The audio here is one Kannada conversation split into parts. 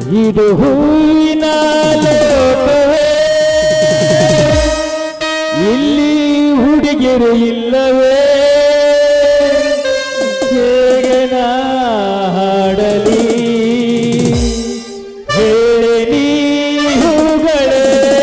ಇದು ಹೂವಿನ ಲೋಕವೇ ಇಲ್ಲಿ ಹುಡುಗಿರು ಇಲ್ಲವೇ ಹೇಗೆ ನಾ ಹಾಡಲಿ ಹೇಳಿ ನೀ ಹೂಗಳೇ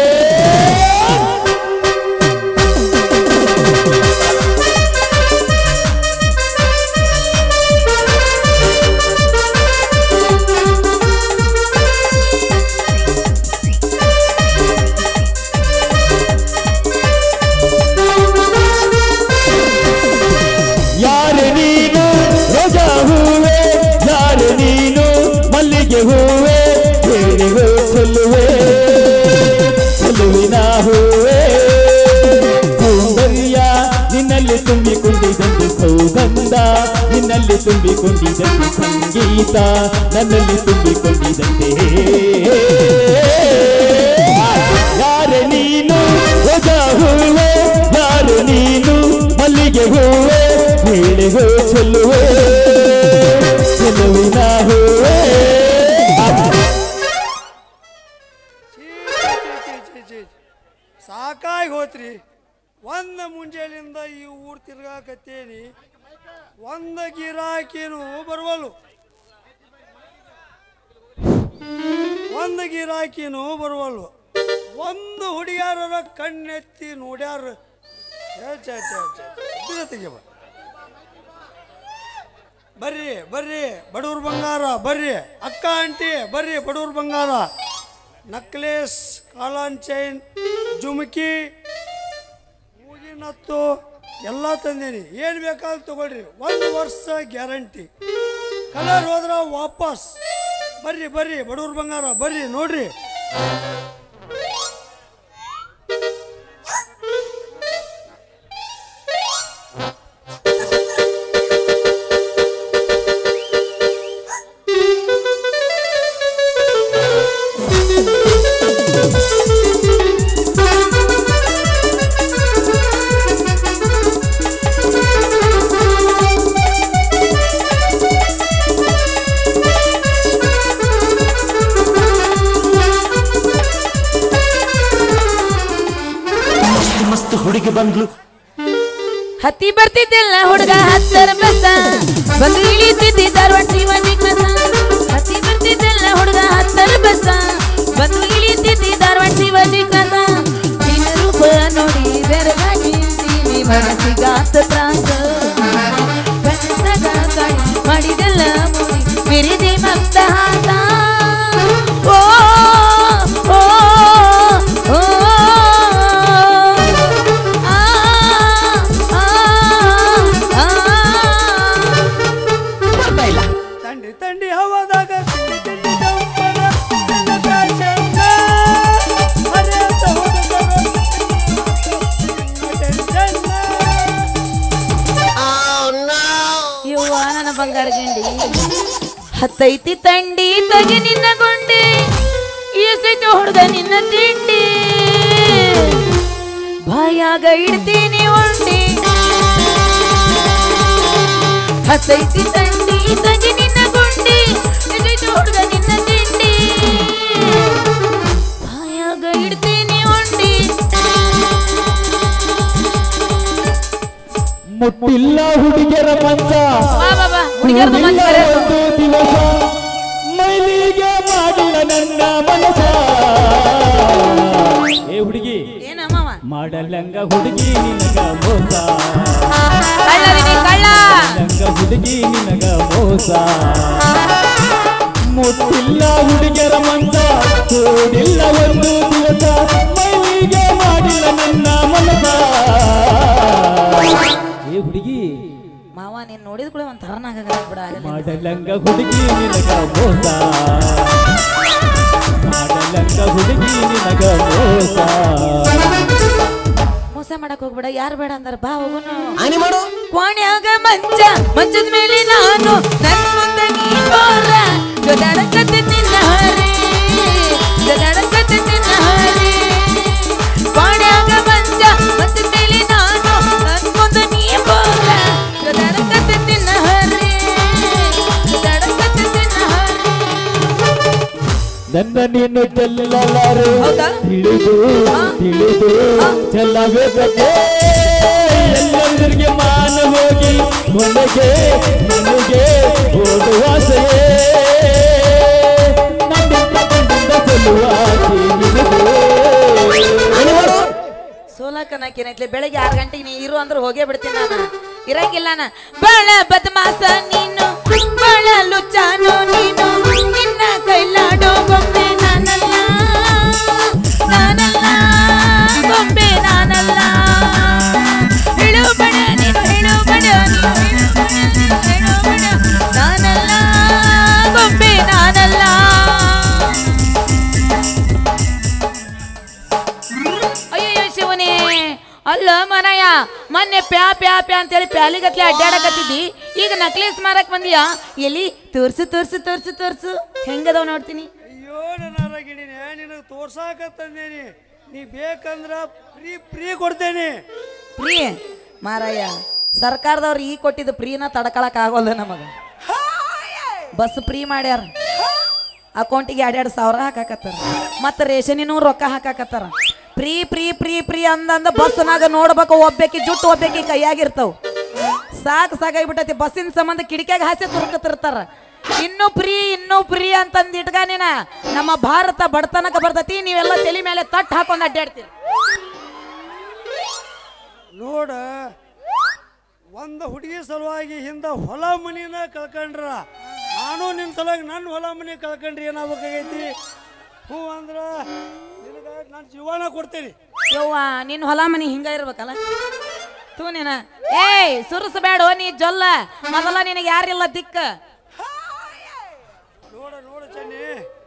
ಯಾರು ನೀನು ರೋಜಾ ಹೂವೆ ಯಾರು ನೀನು ಮಲ್ಲಿಗೆ ಹೂವೆ ಹೇಳಿವೆ ಚೆಲ್ಲುವೆ ಚೆಲುವಿನ ಹೂವೆ ಸೌಂದರ್ಯ ನಿನ್ನಲ್ಲಿ ತುಂಬಿಕೊಂಡಿದಂತೆ ಸೌಗಂಧ ನಿನ್ನಲ್ಲಿ ತುಂಬಿಕೊಂಡಿದಂತೆ ಸಂಗೀತ ನನ್ನಲ್ಲಿ ತುಂಬಿಕೊಂಡಿದಂತೆ ಯಾರು ನೀನು ರೋಜಾ ಹೂವೆ ಯಾರು ನೀನು ಮಲ್ಲಿಗೆ ಹೂವೆ ಹೇಳಿಗೋ ಚೆಲ್ಲುವೆ ಚೆಲುವಿನ ಹೂವೆ ಛೀ, ಛೀ, ಛೀ, ಛೀ, ಛೀ. ಸಾಕಾಗಿ ಹೋತ್ರಿ ಒಂದ ಮುಂಜಾನಿಂದ ಈ ಊರ್ ತಿರ್ಗಾಕತ್ತೇನಿ ಒಂದ ಗಿರಾಕಿನೂ ಬರುವಲ್ಲು ಒಂದ ಗಿರಾಕಿನೂ ಬರುವಲ್ಲು ಒಂದು ಹುಡುಗ್ಯಾರ ಕಣ್ಣೆತ್ತಿ ನೋಡ್ಯಾರ ಛೇ, ಛೇ, ಛೇ, ಛೇ. ಇದನ್ನ ತೆಗಿಯವ್ವ. ಬರ್ರಿ ಬರ್ರಿ ಬಡವ್ರ ಬಂಗಾರ ಬರ್ರಿ ಅಕ್ಕ ಆಂಟಿ ಬರ್ರಿ ಬಡವ್ರ ಬಂಗಾರ ನಕ್ಲೇಸ್ ಕಾಲಾನ್ ಚೈನ್ ಜುಮ್ಕಿ ಮೂಗಿನತ್ತು ಎಲ್ಲ ತಂದೇನಿ ಏನು ಬೇಕಾದ್ರೂ ತಗೊಳ್ರಿ ಒಂದು ವರ್ಷ ಗ್ಯಾರಂಟಿ ಕಲರ್ ಹೋದ್ರ ವಾಪಸ್ ಬರ್ರಿ ಬರ್ರಿ ಬಡವ್ರ ಬಂಗಾರ ಬರ್ರಿ ನೋಡ್ರಿ ಮಸ್ತ್ ಮಸ್ತ್ ಹುಡುಗಿ ಬಂದ್ಲು ಹತ್ತಿ ಬರ್ತಿದ್ದೆಲ್ಲ ಹುಡುಗ ಹತ್ತರ ಬಸ ಬಂದು ಇಳಿತಿದ್ದಿ ಧಾರವಾಡ ಶಿವಾಜಿ ಕ್ಲಾಸ ಹತ್ತಿ ಬರ್ತಿದ್ದೆಲ್ಲ ಹುಡುಗ ಹತ್ತರ ಬಸ ಬಂದು ಇಳಿತಿದ್ದಿ ಧಾರವಾಡ ಶಿವಾಜಿ ಕ್ಲಾಸ ನಿನ್ನ ರೂಪ ನೋಡಿ ಬೆರಗಾಗಿದ್ದೀನಿ ಮನಸ್ಸಿಗಾತ ತ್ರಾಸ ಕನಸಗ ಕಾಣಿ ಮಾಡಿದೆಲ್ಲ ಮುಡಿ ಬಿರಿದೆ ಮತ್ತ ಹಾಸ ಓ ಓ ಓ ಆ ಆ ಆ ಬರ್ತಾ ಇಲ್ಲ ತಂಡಿ ತಂಡಿ ಹವಾದಾಗ ತಿಂಡಿ ತಿಂಡಿ ಜಂಪರ ನನ್ನ ಫ್ಯಾಷನ್ನ ಅರೆ ಅಂತ ಹೋಗುತ್ತಾರೋ ಟೆನ್ಷನ್ನ. ಯವ್ವ ನನ್ನ ಬಂಗಾರ ಗಿಂಡಿ ಹತ್ತೈತಿ ತಂಡಿ ತಗಿ ನಿನ್ನ ಗುಂಡಿ ಎಸೈತಿ ಹುಡುಗ ನಿನ್ನ ತಿಂಡಿ ಬಾಯಾಗ ಇಡ್ತೀನಿ ಉಂಡಿ ಹತ್ತೈತಿ ತಂಡಿ ತಗಿ ನಿನ್ನ ಗುಂಡಿ ಎಸೈತಿ ಹುಡುಗ ನಿನ್ನ ತಿಂಡಿ ಬಾಯಾಗ ಇಡ್ತೀನಿ ಉಂಡಿ ಮುಟ್ಟಿಲ್ಲ ಹುಡುಗಿಯರ ಮಂಚ ಬಾ ಬಾ ಬಾ ಹುಡುಗಿಯರ್ದು ಮಂಚ ಹೂವಿಲ್ಲ ಕರೆಯೋದು. ಒಂದು ದಿವಸ ಮೈಲಿಗೆ ಮಾಡಿಲ್ಲ ನನ್ನ ಮನಸ ಏ ಹುಡುಗಿ ಏನಮ್ಮವ ಮಾಡಲಂಗ ಹುಡುಗಿ ನಿನಗ ಮೋಸ ಕಳ್ಳದಿನಿ ಕಳ್ಳ ಲಂಗ ಹುಡುಗಿ ನಿನಗ ಮೋಸ ಮುಟ್ಟಿಲ್ಲ ಹುಡುಗಿಯರ ಮಂಚ ಕೂಡಿಲ್ಲ ಒಂದು ದಿವಸ ಮೈಲಿಗೆ ಮಾಡಿಲ್ಲ ನನ್ನ ಮನಸ ಏ ಹುಡುಗಿ ಮಾವ ನೀನ್ ನೋಡಿದ ಕೂಡ ಒಂದ್ ತರನಾಗ ಬಿಡ ಆಗಲ್ಲ ಮಾಡಲಂಗ ಹುಡುಗಿ ನಿನಗ ಮೋಸ ಮಾಡಲಂಗ ಹುಡುಗಿ ನಿನಗ ಮೋಸ ಮೋಸ ಮಾಡಕ್ ಹೋಗ್ಬೇಡ ಯಾರು ಬೇಡ ಅಂದಾರ ಬಾ ಹೋಗುನು ಆನಿ ಮಾಡು ಕೋಣ್ಯಾಗ ಮಂಚ ಮಂಚದ ಮೇಲೆ ನಾನು ನನ್ ಮುಂದೆ ನೀ ಬೋರ ಜೊದಾಡಕತ್ತೆ ನಿನ್ನ ಹಾರೆ ಜೊದಾಡಕತ್ತೆ ನಿನ್ನ ಹಾರೆ ಕೋಣ್ಯಾಗ ಮಂಚ ಮಂಚದ ಮೇಲೆ ನಾನು ನನ್ ಮುಂದೆ ನೀ ಬೋರ ಜೊದಾಡಕತ್ತೆ ನಿನ್ನ ಹಾರೆ ಜೊದಾಡಕತ್ತೆ ನಿನ್ನ ಹಾರೆ ನನ್ನ ನೀನು ಚೆಲ್ಲಲಾರೆ ಹೌದಾ? ತಿಳಿದು ತಿಳಿದು ಚೆಲ್ಲಬೇಕೇ ಎಲ್ಲರಿಗೆ ಮಾನ ಹೋಗಿ ಕೊನೆಗೆ ನನಗೆ ಓಡುವಾಸೆಯೇ ನನ್ನಿಂದ ಕಣ್ಣಿಂದ ಚೆಲ್ಲುವಾಸೆ ನಿನಗೆ ಸೋಲಕನಕೇನೈತ್ಲಿ ಬೆಳಿಗ್ಗೆ ಆರು ಗಂಟೆಗೆ ನೀ ಇರು ಅಂದ್ರೆ ಹೋಗೇ ಬಿಡ್ತೀನಿ ನಾನು ಇರಂಗಿಲ್ಲ ನಾ ಬಾಳ ಬದಮಾಸ ನೀನು ಬಾಳ ಲುಚ್ಚಾನು ನೀನು ನಿನ್ನ ಕೈಲಾಡೋ ಗೊಂಬೆ ನಾನಲ್ಲ ನಾನಲ್ಲ ಗೊಂಬೆ ನಾನಲ್ಲ ಹೇಳು ಬಡ ನೀನು ಹೇಳು ಬಡ ನೀನು ಹೇಳು ಬಡ ನೀನು ಹೇಳು ಬಡ ನಾನಲ್ಲ ಗೊಂಬೆ ನಾನಲ್ಲ ಅಯ್ಯಯ್ಯೋ ಶಿವನೇ ಅಲ್ಲ ಮನಯ್ಯ ಮೊನ್ನೆ ಪ್ಯಾ ಪ್ಯಾ ಪ್ಯಾ ಅಂತೇಳಿ ಪ್ಯಾಲಿಗತ್ಲೆ ಅಡ್ಡಾಡಕತ್ತಿದ್ದಿ ಈಗ ನಕ್ಲೇಸ್ ಮಾರಕ್ ಬಂದಿಯಾ ಎಲ್ಲಿ ತೋರ್ಸು ತೋರ್ಸು ತೋರ್ಸು ತೋರ್ಸು ಹೆಂಗದವ್ ನೋಡ್ತೀನಿ ಅಯ್ಯೋ ನನ್ನ ಗಿಡಿನಿ ನಿನಗೆ ತೋರ್ಸಾಕ ತಂದೇನಿ ನೀ ಬೇಕಂದ್ರ ಫ್ರೀ ಫ್ರೀ ಕೊಡ್ತೇನೆ ಫ್ರೀ ಮಾರಯ್ಯ ಸರ್ಕಾರದವ್ರು ಈ ಕೊಟ್ಟಿದ್ದು ಫ್ರೀನ ತಡ್ಕೊಳಕ್ ಆಗೋಲ್ಲ ನಮಗ ಬಸ್ ಫ್ರೀ ಮಾಡ್ಯಾರ ಅಕೌಂಟಿಗೆ ಎರಡೆರಡು ಸಾವಿರ ಹಾಕಾಕತ್ತಾರ ಮತ್ತು ರೇಷನಿನೂ ರೊಕ್ಕ ಹಾಕಾಕತ್ತಾರ ಫ್ರೀ ಫ್ರೀ ಫ್ರೀ ಫ್ರೀ ಅಂದಂದ ಬಸ್ನಾಗ ನೋಡ್ಬೇಕು ಒಬ್ಬೇಕಿ ಜುಟ್ಟು ಒಬ್ಬೇಕಿ ಕೈಯಾಗಿರ್ತಾವ ಸಾಕು ಸಾಕಾಗ್ಬಿಟ್ಟೈತಿ ಬಸ್ಸಿನ ಸಂಬಂಧ ಕಿಡಿಕ್ಯಾಗ ಹಾಸಿ ತುರ್ಕತಿರ್ತಾರ ಇನ್ನೂ ಫ್ರೀ ಇನ್ನೂ ಫ್ರೀ ಅಂತಂದು ಇಟ್ಕ ನೀನ ನಮ್ಮ ಭಾರತ ಬಡತನಕ ಬರ್ತೈತಿ ನೀವೆಲ್ಲ ತಲೆ ಮೇಲೆ ತಟ್ಟು ಹಾಕೊಂಡು ಅಡ್ಡಾಡ್ತೀರಿ ನೋಡ ಒಂದು ಹುಡುಗಿ ಸಲುವಾಗಿ ಹಿಂದ ಹೊಲ ಮನಿನ ಕಳ್ಕೊಂಡ್ರ ನಾನು ನಿನ್ನ ಸಲುವಾಗಿ ನನ್ನ ಹೊಲ ಮನಿ ಕಳ್ಕೊಂಡ್ರಿ ಏನಾಗಬೇಕಾಗೈತಿ ಹ್ಞೂ ಅಂದ್ರ ನಿನಗ ನಾನು ಜೀವನ ಕೊಡ್ತೇನೆ ಯವ್ವ ನಿನ್ನ ಹೊಲ ಮನಿ ಹಿಂಗ ಇರ್ಬೇಕಲ್ಲ ತೂ ನೀನ ಏಯ್ ಸುರಸಬೇಡ ನೀ ಜೊಲ್ಲ ಮೊದಲ ನಿನಗೆ ಯಾರಿಲ್ಲ ದಿಕ್ಕ ನೋಡ ನೋಡ ಚೆನ್ನಿ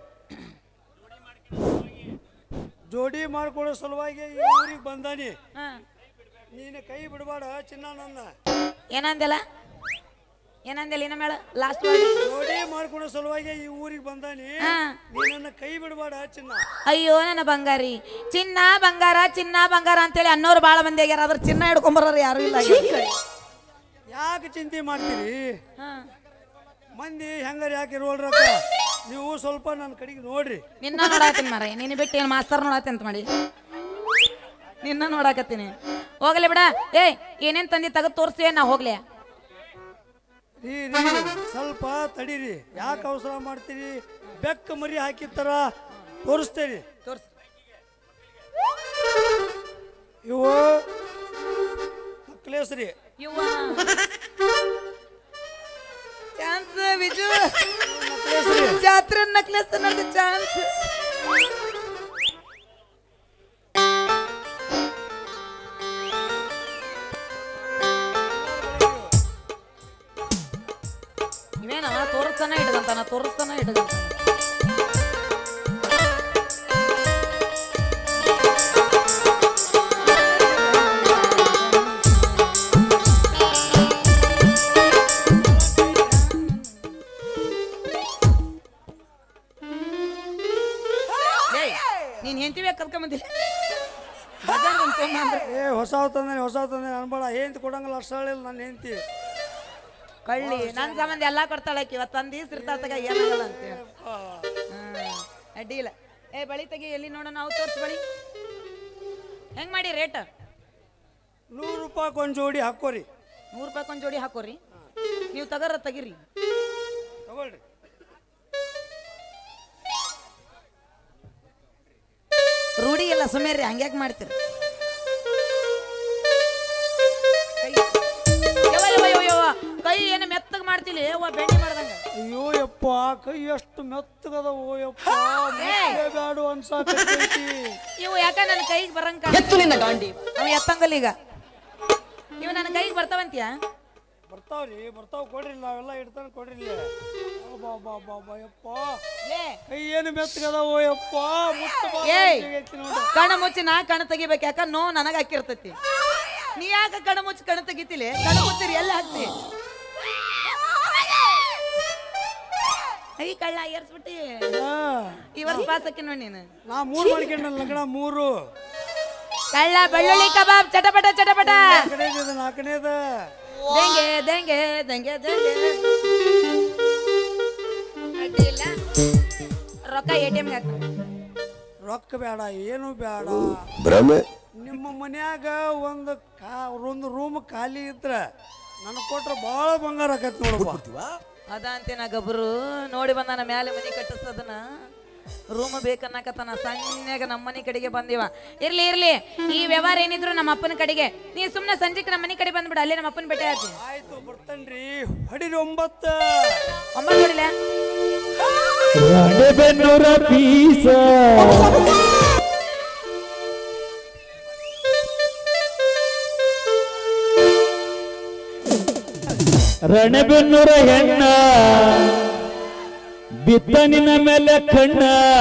ಜೋಡಿ ಮಾಡ್ಕೊಳ್ಳೋ ಸಲುವಾಗಿ ಈ ಊರಿಗೆ ಬಂದಾನಿ ನೀನು ಕೈ ಬಿಡಬೇಡ ಚಿನ್ನ ನನ್ನ ಏನಂದಿಲ್ಲ ಏನಂದಿಲ್ಲ ಇನ್ನ ಮೇಳ ಲಾಸ್ಟ್ ಜೋಡಿ ಮಾಡ್ಕೊಳ್ಳೋ ಸಲುವಾಗಿ ಈ ಊರಿಗೆ ಬಂದಾನಿ ಹಾ. ನೀ ನನ್ನ ಕೈ ಬಿಡಬೇಡ ಚಿನ್ನ ಅಯ್ಯೋ ನನ್ನ ಬಂಗಾರಿ ಚಿನ್ನ ಬಂಗಾರ ಚಿನ್ನ ಬಂಗಾರ ಅಂತೇಳಿ ಅನ್ನೋರು ಭಾಳ ಮಂದಿ ಆಗ್ಯಾರ ಅದ್ರ ಚಿನ್ನ ಹಿಡ್ಕೊಂಬರೋರು ಯಾರು ಇಲ್ಲ ಯಾಕೆ ಚಿಂತೆ ಮಾಡ್ತೀರಿ ಹಾ. ಮಂದಿ ಹೆಂಗಾರ ಯಾಕೆ ಇರೋಲ್ರಕ್ಕ ನೀವು ಸ್ವಲ್ಪ ನನ್ನ ಕಡೆಗೆ ನೋಡ್ರಿ ನಿನ್ನ ನೋಡಾತೀನಿ ಮಾರ ನಿನ್ನ ಬಿಟ್ಟು ಏನು ಮಾಸ್ತರ್ ನೋಡಾತಿ ಅಂತ ಮಾಡಿ ನಿನ್ನ ನೋಡಾಕತ್ತೀನಿ ಹೋಗ್ಲಿ ಬಿಡ ಏಯ್ ಏನೇನ್ ತಂದಿ ತೆಗೆದು ತೋರಿಸ್ತೀವಿ ನಾ ಹೋಗ್ಲಿ ರೀ ರೀ ಸ್ವಲ್ಪ ತಡೀರಿ ಯಾಕೆ ಅವಸರ ಮಾಡ್ತೀರಿ ಬೆಕ್ಕ ಮರಿ ಹಾಕಿರ್ತಾರ ತೋರಿಸ್ತೇರಿ ತೋರ್ಸ್ ಇವು ನಕ್ಲೇಸ್ ರೀ ಯುವ ಚಾನ್ಸ್ ವಿಜು ನಕ್ಲೇಸ್ ರೀ ಜಾತ್ರೆ ನಕ್ಲೆಸ್ ನಂದು ಚಾನ್ಸ್ ಇವೇನವ ತೋರಿಸ್ತಾನ ಹಿಡ್ಕಂತಾನ ತೋರಿಸ್ತಾನ ಹಿಡ್ಕಂತಾನ ಏಯ್, ನೀನ್ ಹೆಂಡತಿ ಕರ್ಕೊಂಬಂದಿಲ್ಲ ಬಜಾರ್ದಂಗ್ ತೊಗೊಂಬಾ ಅಂದ್ರೆ ಏ ಹೊಸ ತಂದಾನೆ ಹೊಸ ತಂದಾನೆ ಅನ್ಬೇಡ ಹೆಂಡ್ತಿ ಕೊಡಂಗಿಲ್ಲ ಅಷ್ಟಾಳಿಲ್ಲ ನನ್ನ ಹೆಂಡ್ತಿ ಕಳ್ಳಿ ನನ್ನ ಸಂಬಂಧ ಎಲ್ಲಾ ಕೊಡ್ತಾಳಕಿ ಇವತ್ತು ಒಂದ್ ದಿವ್ಸ ಇರ್ತಾಳ ತಗ ಏನಾಗಲ್ಲ ಅಂತೇಳಿ ಹ್ಮ್ ಅಡ್ಡಿ ಇಲ್ಲ ಏ ಬಳಿ ತೆಗಿ ಎಲ್ಲಿ ನೋಡೋಣ ನಾವು ತೋರ್ಸ್ ಬಳಿ ಹೆಂಗ್ ಮಾಡಿ ರೇಟ್ ನೂರು ರೂಪಾಯಿ ಒಂದು ಜೋಡಿ ಹಾಕೋರಿ ನೂರು ರೂಪಾಯಿ ಒಂದ್ ಜೋಡಿ ಹಾಕೋರಿ ನೀವು ತಗರ ತೆಗಿರಿ ತಗೊಳ್ರಿ ರೂಢಿ ಇಲ್ಲ ಸುಮೇರಿ ಹಂಗ್ಯಾಕ್ ಮಾಡ್ತೀರಿ ಕೈ ಯವ್ವ, ಯವ್ವ, ಯವ್ವ, ಯವ್ವ. ಕೈ ಏನು ಮೆತ್ತಗ್ ಮಾಡ್ತಿಲಿ ಅವ್ವ ಬೆಣ್ಣೆ ಮಾಡ್ದಂಗ ಅಯ್ಯೋ ಯಪ್ಪ ಕೈ ಎಷ್ಟು ಮೆತ್ತಗದವೋ ಯಪ್ಪ ಮುಟ್ಟೇ ಬ್ಯಾಡು ಅನ್ಸಾಕತ್ತೈತಿ ಇವು ಯಾಕ ನನ್ನ ಕೈಗೆ ಬರಂಗ ಎತ್ತು ನಿನ್ನ ಗಾಂಡಿ ಅವ ಎತ್ತಂಗಲ್ಲ ಈಗ ಇವು ನನ್ನ ಕೈಗೆ ಬರ್ತಾವಂತ್ಯ ಬರ್ತಾವ್ರಿ ಬರ್ತಾವ್ ಕೊಡ್ರಿ ನಾವೆಲ್ಲ ಇಡ್ತಾನೆ ಕೊಡ್ರಿ ಬಾ ಬಾ ಬಾ ಬಾ ಯಪ್ಪ ಲೇ ಕೈ ಏನು ಮೆತ್ತಗದವೋ ಯಪ್ಪ ಮುಟ್ಟು ಬಾ ಏಯ್ ಗಂಟೆಗೈತಿ ನೋಡು. ಕಣ ಮುಚ್ಚಿ ನಾ ಕಣ ತೆಗಿಬೇಕು ಯಾಕ ನೋ ನನಗ ಹಾಕಿರ್ತೈತಿ ನೀ ಯಾಕ ಕಣ ಮುಚ್ಚಿ ಕಣ ತೆಗಿತಿಲಿ ಕಣ ಮುಚ್ಚಿರಿ ಎಲ್ಲಿ ಹಾಕ್ತಿ ಐ ಕಳ್ಳ ಏರ್ಸ್ಬಿಟ್ಟಿ ಹಾ. ಈ ವರ್ಷ ಪಾಸ್ ಹಾಕಿ ನೋಡಿ ನೀನು ನಾ ಮೂರು ಮಾಡ್ಕೊಂಡ ಲಗ್ನ ಮೂರು ಕಳ್ಳ ಬೆಳ್ಳುಳ್ಳಿ ಕಬಾಬ್ ಚಟಪಟ ಚಟಪಟ ನಾಲ್ಕನೇದ ನಾಲ್ಕನೇದ ದಂಗೆ ದಂಗೆ ದಂಗೆ ದಂಗೆ ಅಡ್ಡಿ ಇಲ್ಲ ರೊಕ್ಕ ಎ ಟಿ ಎಮ್ಗೆ ರೊಕ್ಕ ಬೇಡ ಏನು ಬೇಡ ಭ್ರಮೆ ನಿಮ್ಮ ಮನ್ಯಾಗ ಒಂದು ಕಾ ಒಂದು ರೂಮ್ ಖಾಲಿ ಇದ್ರೆ ನನಗೆ ಕೊಟ್ರೆ ಭಾಳ ಬಂಗಾರ ಆಕೈತಿ ನೋಡಪ್ಪ ಅದ ಅಂತೇನ ಗಬ್ರು ನೋಡಿ ಬಂದಾನ ಮ್ಯಾಲೆ ಮನಿ ಕಟ್ಟಿಸೋದನ್ನ ರೂಮ್ ಬೇಕನ್ನಕತ್ತಾನ ಸಣ್ಣಗ ನಮ್ಮ ಮನೆ ಕಡೆಗೆ ಬಂದಿವ ಇರ್ಲಿ ಇರ್ಲಿ ಈ ವ್ಯವಹಾರ ಏನಿದ್ರು ನಮ್ಮ ಅಪ್ಪನ ಕಡೆಗೆ ನೀ ಸುಮ್ಮನೆ ಸಂಜೆಗೆ ನಮ್ಮ ಮನೆ ಕಡೆ ಬಂದ್ಬಿಡ ಅಲ್ಲೇ ನಮ್ಮ ಅಪ್ಪನ ಭೇಟಿ ಆಯ್ತು ಆಯ್ತು ಬರ್ತೇನ್ರಿ ಹೊಡಿರಿ ಒಂಬತ್ತು ಒಂಬತ್ತು ನೋಡಿಲ್ಲ ರಾಣೆಬೆನ್ನೂರ ಪೀಸ ರಣಬೆನ್ನೂರ ಹೆಣ್ಣ ಬಿತ್ತನಿನ ಮೇಲೆ ಕಣ್ಣ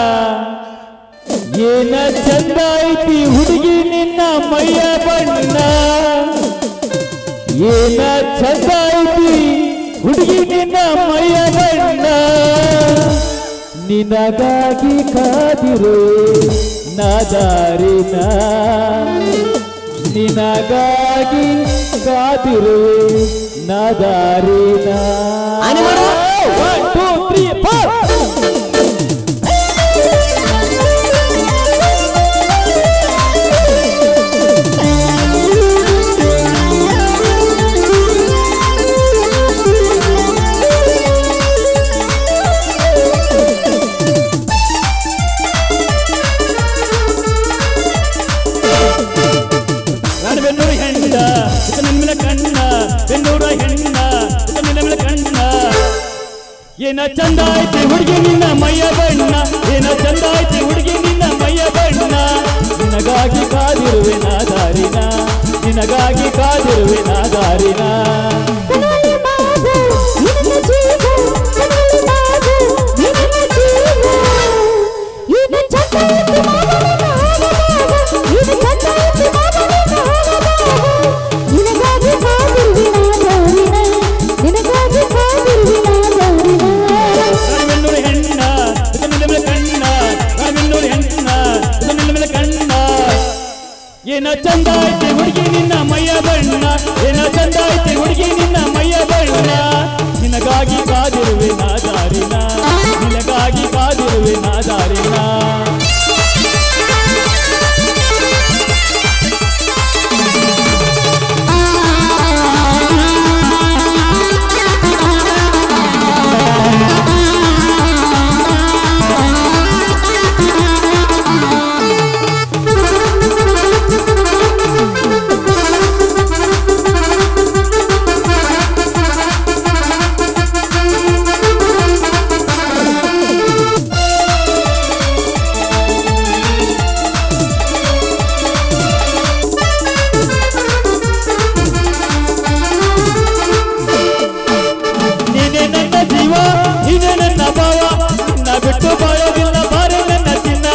ಏನ ಚಂದ ಐತಿ ಹುಡುಗಿ ನಿನ್ನ ಮೈಯ ಬಣ್ಣ ಏನ ಚಂದ ಐತಿ ಹುಡುಗಿ ನಿನ್ನ ಮೈಯ ಬಣ್ಣ ನಿನಗಾಗಿ ಕಾದಿರು ನಾದಾರಿನ ನಿನಗಾಗಿ ಕಾದಿರು ನಾದಾರಿನ One, two, three, four. ನಾನು ಬೆನ್ನೂರ ಹೆಣ್ಣ ಇದು ನನ್ನ ಮೇಲೆ ಕಣ್ಣ ಬೆನ್ನೂರ ಹೆಣ್ಣ ಇದು ನನ್ನ ಮೇಲೆ ಕಣ್ಣ ಏನ ಚಂದ ಐತಿ ಹುಡುಗಿ ನಿನ್ನ ಮೈಯ ಬಣ್ಣ ಏನ ಚಂದ ಐತಿ ಹುಡುಗಿ ನಿನ್ನ ಮೈಯ ಬಣ್ಣ ನಿನಗಾಗಿ ಕಾದಿರುವೆ ನಾ ದಾರಿನ ನಿನಗಾಗಿ ಕಾದಿರುವೆ ನಾ ದಾರಿನ ನಾನು ಬೆನ್ನೂರ ಹೆಣ್ಣ ಇದು ನನ್ನ ಮೇಲೆ ಕಣ್ಣ ನಾನು ಬೆನ್ನೂರ ಹೆಣ್ಣ ಇದು ನನ್ನ ಮೇಲೆ ಕಣ್ಣ ಏನ ಚಂದ ಐತಿ ಹುಡುಗಿ ನಿನ್ನ ಮೈಯ ಬಣ್ಣ ಏನ ಚಂದ ಐತಿ ಹುಡುಗಿ ನಿನ್ನ ಮೈಯ ಬಣ್ಣ ನಿನಗಾಗಿ ಕಾದಿರುವೆ ನಾ ದಾರಿನ ನಿನಗಾಗಿ ಕಾದಿರುವೆ ನಾ ದಾರಿನ ನೀನೇ ನನ್ನ ಜೀವ ನೀನೇ ನನ್ನ ಭಾವ ನಿನ್ನ ಬಿಟ್ಟು ಬಾಳೋದಿಲ್ಲ ಬಾರೆ ನನ್ನ ಚಿನ್ನ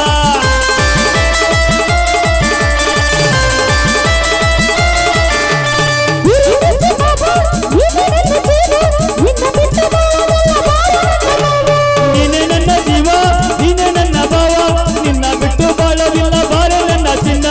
ನೀನೇ ನನ್ನ ಜೀವ ನೀನೇ ನನ್ನ ಭಾವ ನಿನ್ನ ಬಿಟ್ಟು ಬಾಳೋದಿಲ್ಲ ಬಾರೆ ನನ್ನ ಚಿನ್ನ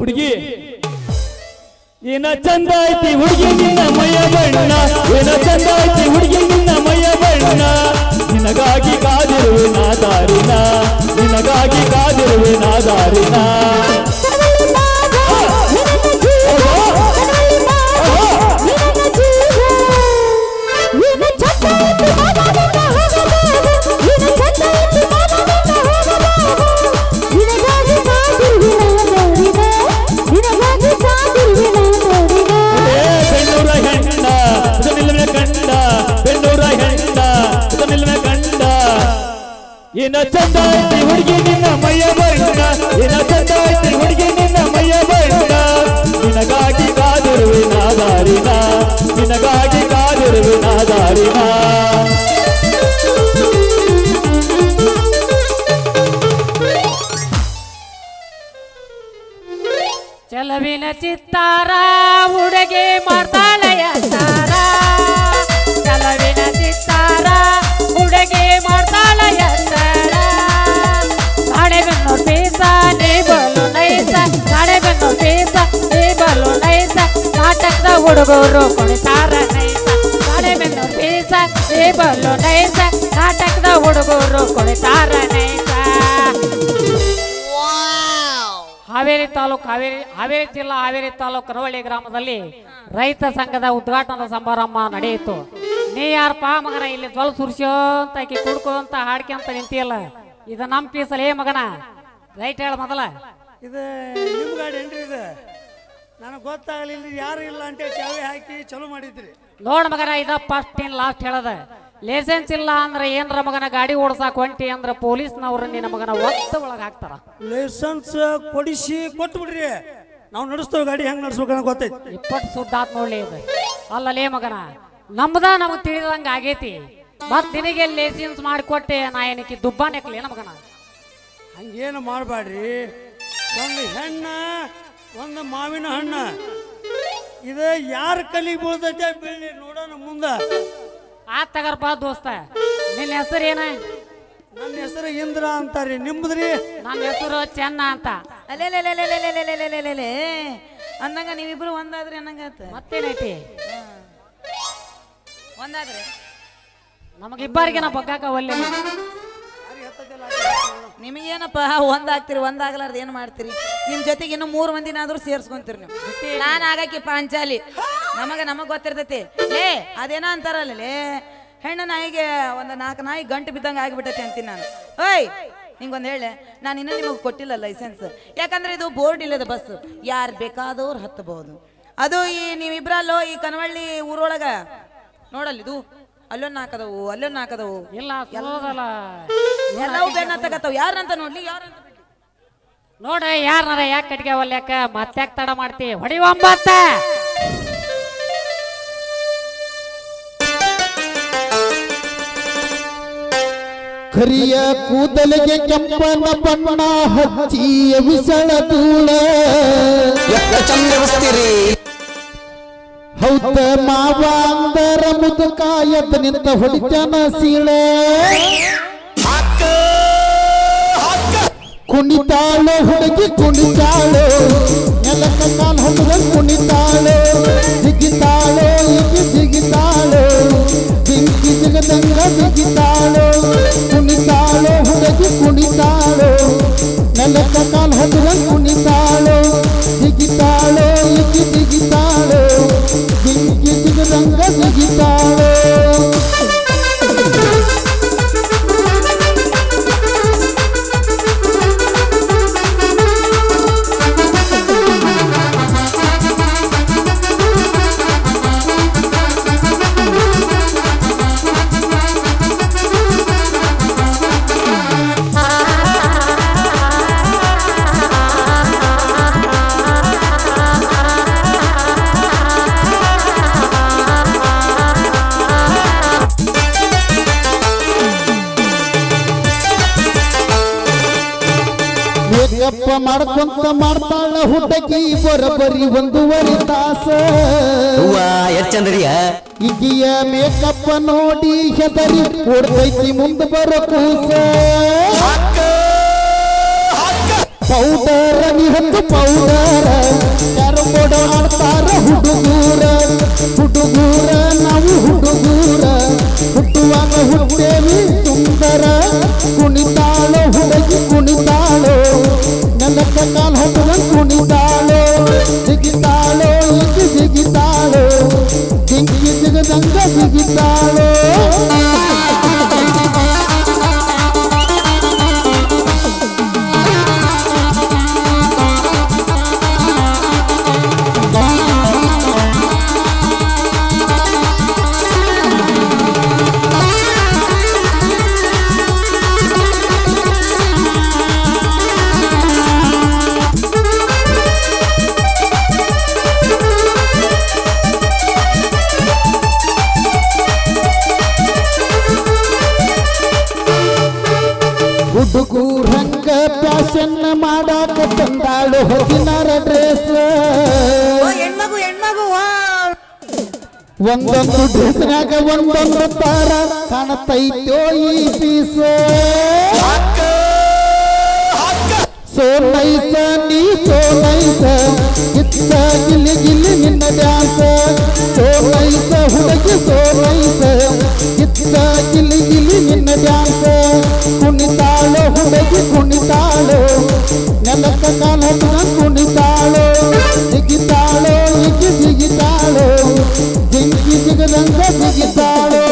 ಹುಡುಗಿ ಏನ ಚಂದ ಐತಿ ಹುಡುಗಿ ನಿನ್ನ ಮೈಯ ಬಣ್ಣ ಏನ ಚಂದ ಐತಿ ಹುಡುಗಿ ನಿನ್ನ ಮೈಯ ಬಣ್ಣ ನಿನಗಾಗಿ ಕಾದಿರುವೆ ನಾ ದಾರಿನ ನಿನಗಾಗಿ ಕಾದಿರುವೆ ನಾ ದಾರಿನ ಏ ಬೆಣ್ಣೂರ ಹೆಣ್ಣ ಇದು ನಿಲ್ಲುವಿನ ಕಂಡ ಬೆಣ್ಣೂರ ಹೆಣ್ಣ ಇದು ನಿಲ್ಲುವಿನ ಕಂಡ ಏನ ಚಂದ ಐತಿ ಹುಡುಗಿ ನಿನ್ನ ಮೈಯ ಬಣ್ಣ ಏನ ಚಂದ ಐತಿ ಹುಡುಗಿ ನಿನ್ನ ಮೈಯ ಬಣ್ಣ ನಿನಗಾಗಿ ಕಾದಿರುವೆ ನಾ ದಾರಿನ ನಿನಗಾಗಿ ಕಾದಿರುವೆ ನಾ ದಾರಿನ ಚಲವಿನ ಚಿತ್ತಾರ ಹುಡುಗಿ ಮಾಡ್ತಾಳೆಯ ತಾರ ಚಲವಿನ ಚಿತ್ತಾರ ಹುಡುಗಿ ಮಾಡ್ತಾಳೆಯ ತಾರ ಗಾಡೆ ಬೆನ್ನು ಪೀಸ ನೀ ಬಲು ನೈಸ ಗಾಡೆ ಬೆನ್ನು ಪೀಸ ನೀ ಬಲು ನೈಸ ನಾಟಕದ ಹುಡುಗರು ಕುಣಿತಾರ ನೈಸ ಗಾಡೆ ಬೆನ್ನು ಪೀಸ ನೀ ಬಲು ನೈಸ ನಾಟಕದ ಹುಡುಗರು ಕುಣಿತಾರ ನೈಸ ಹಾವೇರಿ ತಾಲೂಕು ಹಾವೇರಿ ಹಾವೇರಿ ಜಿಲ್ಲಾ ಹಾವೇರಿ ತಾಲೂಕು ಕರವಳ್ಳಿ ಗ್ರಾಮದಲ್ಲಿ ರೈತ ಸಂಘದ ಉದ್ಘಾಟನಾ ಸಮಾರಂಭ ನಡೆಯಿತು ನೀ ಯಾರಪ್ಪ ಮಗನ ಇಲ್ಲಿ ಜ್ವಲ್ ಸುರ್ಸ್ಯೋ ಅಂತ ಆಕಿ ಕುಡ್ಕೊಂತ ಹಾಡ್ಕೊಂತ ನಿಂತಿಯಲ್ಲ ಇದು ನಮ್ಮ ಪೀಸಲ್ ಏ ಮಗನ ರೈಟ್ ಹೇಳ ಮೊದಲ ಇದು ನಿಮ್ಮ ಗಾಡಿ ಏನ್ರಿ ಇದು ನನಗೆ ಗೊತ್ತಾಗಲಿಲ್ಲ ಯಾರು ಇಲ್ಲ ಅಂತ ಚಾವಿ ಹಾಕಿ ಚಲೋ ಮಾಡಿದ್ರಿ ನೋಡ್ ಮಗನ ಇದ ಫಸ್ಟ್ ಇನ್ ಲಾಸ್ಟ್ ಹೇಳದ ಲೈಸೆನ್ಸ್ ಇಲ್ಲ ಅಂದ್ರೆ ಏನ್ರ ಮಗನ ಗಾಡಿ ಓಡ್ಸಾಕ್ ಹೊಂಟಿ ಅಂದ್ರ ಪೊಲೀಸ್ನವ್ರು ನಿನ್ನ ಮಗನ ಒತ್ತ ಒಳಗ್ ಹಾಕ್ತಾರ ಲೈಸೆನ್ಸ್ ಕೊಡಿಸಿ ಕೊಟ್ಟು ಬಿಡ್ರಿ ನಾವು ನಡೆಸ್ತೇವೆ ಗಾಡಿ ಹೆಂಗೆ ನಡೆಸ್ಬೇಕನ್ನೋ ಗೊತ್ತೈತಿ ಇಪ್ಪತ್ತು ಸುದ್ದ ಆತ್ ನೋಡ್ಲಿ ಇದು ಅಲ್ಲಲೇ ಮಗನ ನಮ್ದ ನಮಗ್ ತಿಳಿದಂಗ ಆಗೈತಿ ಮತ್ ನಿನಗೆ ಲೈಸೆನ್ಸ್ ಮಾಡಿಕೊಟ್ಟೆ ನಾ ಏನಕ್ಕೆ ದುಬ್ಬಾನೆಕ್ಲಿ ಏನ ಮಗನ ಹಂಗೇನು ಮಾಡಬೇಡ್ರಿ ಒಂದು ಹೆಣ್ಣ ಒಂದು ಮಾವಿನ ಹಣ್ಣ ಇದು ಯಾರ ಕಲಿಗೆ ಬೀಳ್ತೈತೆ ಬೀಳಿ ನೋಡೋಣ ಮುಂದೆ ಆ ತಗರ್ಪ ದೋಸ್ತ ನಿನ್ನ ಹೆಸರು ಏನ ನನ್ನ ಹೆಸರು ಇಂದ್ರ ಅಂತಾರಿ ನಿಮ್ದ್ರಿ ನನ್ನ ಹೆಸರು ಚೆನ್ನ ಅಂತ ಅಲೆಲೆಲೆಲೆಲೆಲೆಲೆಲೆಲೆಲೆಲೆ ಅಂದಂಗ ನೀವಿಬ್ರು ಒಂದಾದ್ರಿ ಅನ್ನಂಗಾತ ಮತ್ತೇನೈತಿ ಒಂದಾದ್ರಿ ನಮಗಿಬ್ಬರಿಗೆ ನಾ ಬಗ್ಗಾಕ ಒಲ್ಲೆ ನಿಮಗೇನಪ್ಪ ಒಂದಾಗ್ತೀರಿ ಒಂದಾಗ್ಲಾರ್ದು ಏನು ಮಾಡ್ತೀರಿ ನಿಮ್ ಜೊತೆಗೆ ಇನ್ನು ಮೂರು ಮಂದಿನಾದ್ರೂ ಸೇರ್ಸ್ಕೊಂತೀರಿ ನೀವು ನಾನು ಆಗಕ್ಕೆ ಪಾಂಚಾಲಿ ನಮಗ ನಮಗ್ ಗೊತ್ತಿರ್ತೈತಿ ಲೇ ಅದೇನೋ ಅಂತಾರಲ್ಲ ಲೇ ಹೆಣ್ಣು ನಾಯಿಗೆ ಒಂದು ನಾಲ್ಕು ನಾಯಿ ಗಂಟು ಬಿದ್ದಂಗೆ ಆಗಿಬಿಟ್ಟೈತಿ ಅಂತೀನಿ ನಾನು ಓಯ್ ನಿಂಗೊಂದು ಹೇಳೆ ನಾನು ಇನ್ನೂ ನಿಮಗೆ ಕೊಟ್ಟಿಲ್ಲ ಲೈಸೆನ್ಸ್ ಯಾಕಂದ್ರೆ ಇದು ಬೋರ್ಡ್ ಇಲ್ಲದ ಬಸ್ ಯಾರು ಬೇಕಾದವ್ರು ಹತ್ತಬಹುದು ಅದು ಈ ನೀವಿಬ್ರಲ್ಲೋ ಈ ಕನವಳ್ಳಿ ಊರೊಳಗ ನೋಡಲ್ಲ ಇದು ಅಲ್ಲೊಂದು ಹಾಕದವು ಅಲ್ಲೊಂದು ಹಾಕದವು ಇಲ್ಲ ಸೋದಲ್ಲ ಎಲ್ಲವೂ ಬೆನ್ನ ತಗತ್ತವ್ ಯಾರಂತ ನೋಡ್ಲಿ ಯಾರಂತ ಬಿಡ್ಲಿ. ನೋಡ ಯಾರನಾರ ಯಾಕೆ ಕಟ್ಗೆ ಒಲ್ಯಾಕ ಮತ್ತ್ಯಾಕ್ ತಡ ಮಾಡ್ತಿ ಹೊಡಿ ಒಂಬತ್ತ ಕರಿಯ ಕೂದಲಿಗೆ ಕೆಂಪನ ಬಣ್ಣ ಹಚ್ಚಿ ವಿಸಳ ಧೂಳ ಚಂದ ಬಸ್ತೀರಿ ಹೌದ ಮಾವ ಅಂದರ ಮುದುಕ ಎದ್ದು ನಿಂತ ಹೊಡಿತನ ಸೀಳೆ ಕುಣಿತಾಳು ಹುಡುಗಿ ಕುಣಿತಾಳು ನೆಲಕ್ಕ ಕಾಲ್ ಹೊಡೆದ ಕುಣಿತಾಳು ಜಿಗಿತಾಳು ಇಗಿ ಜಿಗಿತಾಳು ಜಿಂಕಿ ಜಿಗದಂಗ ಜಿಗಿತಾಳು ಕುಣಿತಾಳು ಹುಡುಗಿ ಕುಣಿತಾಳು ನೆಲಕ್ಕ ಕಾಲ್ ಹೊಡೆದ ಕುಣಿತಾಳು ಜಿಗಿತಾಳು ಇಗಿ ಜಿಗಿತಾಳು ಜಿಂಕಿ ಜಿಗದಂಗ ಜಿಗಿತಾಳು ಮೇಕಪ್ಪ ಮಾಡ್ಕೊಂತ ಮಾಡ್ತಾಳ ಹುಡುಗಿ ಬರೋಬ್ಬರಿ ಒಂದೂವರೆ ತಾಸ ಹೂವ ಎಷ್ಟ್ ಚಂದ್ರಿಯ ಈಗಿಯ ಮೇಕಪ್ಪ ನೋಡಿ ಹೆದರಿ ಓಡ್ತೈತಿ ಮುಂದೆ ಬರೋ ಕೂಸ ಪೌಡರ ನೀ ಹತ್ತು ಪೌಡರ ಕ್ಯಾರಂ ಬೋರ್ಡ್ ಆಡ್ತಾರ ಹುಡುಗೂರ ಹುಡುಗೂರ ನಾವು ಹುಡುಗೂರ ಹುಟ್ಟುವಾಗ ಹುಟ್ಟೇವಿ ಸುಂದರ ಕುಣಿತಾಳೋ ಹುಡುಗಿ ಕುಣಿತಾಳೋ ನೆಲಕ್ಕ ಕಾಲ್ ಹೊಟ್ಟುವ ಕುಣಿತಾಳೋ ಜಿಗಿತಾಳೋ ಇಕ್ಕಿ ಜಿಗಿತಾಳೋ ಜಿಂಕಿ ಜಿಗದಂಗ ಜಿಗಿತಾಳೋ ಹುಡುಗೂರ್ ಹಂಗ ಫ್ಯಾಷನ್ ಮಾಡಾಕ ತಂದಾಳು ಹದಿನಾರ ಡ್ರೆಸ್ ಹೆಣ್ಮಗು ಹೆಣ್ಮಗು ವಾ ಒಂದೊಂದು ಡ್ರೆಸ್ನಾಗ ಒಂದೊಂದು ತಾರ ಕಾಣತೈತೋ ಈ ಪೀಸ್ ಸೋ ನೈಸ ನೀ ಸೋ ನೈಸ ಕಿತ್ತ ಗಿಲಿ ಗಿಲಿ ನಿನ್ನ ಡ್ಯಾನ್ಸ್ ಸೋ ನೈಸ ಹುಡುಗಿ ಸೋ ನೈಸ ಕಿತ್ತ ಗಿಲಿ ಗಿಲಿ ನಿನ್ನ ಡ್ಯಾನ್ಸ್ ಕುಣಿತಾಳೋ ಹುಡುಗಿ ಕುಣಿತಾಳೋ ನೆಲಕ್ಕ ಕಾಲ ಕುಣಿತಾಳೋ ಜಿಗಿತಾಳೋ ಇಗಿ ಜಿಗಿತಾಳೋ ಜಿಂಕಿ ಜಿಗದಂಗ ಜಿಗಿತಾಳೋ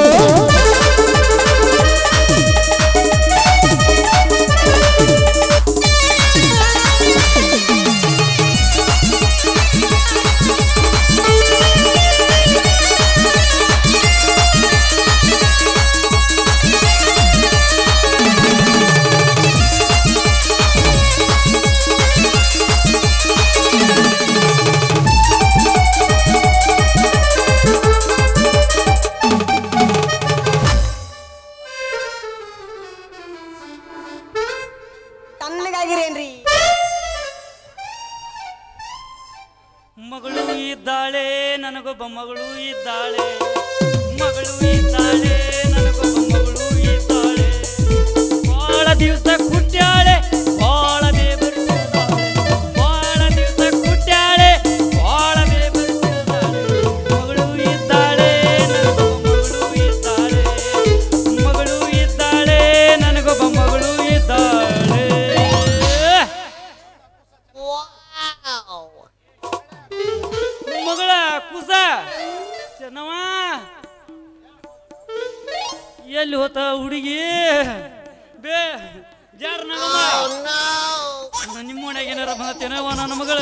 ತಣ್ಣಗಾಗಿರೇನ್ರಿ ಮಗಳು ಇದ್ದಾಳೆ ನನಗೊಬ್ಬ ಮಗಳು ಇದ್ದಾಳೆ ಮಗಳು ಇದ್ದಾಳೆ ನನಗೊಬ್ಬ ಮಗಳು ಇದ್ದಾಳೆ ಬಾಳ ದಿವಸ ಕುಟ್ಟ್ಯಾಳೆ ಬಾಳ ಬೇಬರಿಸಿದ್ದಾಳೆ ಬಾಳ ದಿವಸ ಕುಟ್ಟ್ಯಾಳೆ ಬಾಳ ಬೇಬರಿಸಿದ್ದಾಳೆ ಮಗಳು ಇದ್ದಾಳೆ ನನಗೊಬ್ಬ ಮಗಳು ಇದ್ದಾಳೆ ಮಗಳು ಇದ್ದಾಳೆ ನನಗೊಬ್ಬ ಮಗಳು ಇದ್ದಾಳೆ ಮಗಳ ಕುಸ ಚೆನ್ನವ ಎಲ್ಲಿ ಹೋತ ಹುಡುಗಿ ಬೇ ಜಾರ ನಿಮ್ಮ ಮನೆಗೆ ಏನಾರ ಬಂತೇನವ ನನ್ನ ಮಗಳ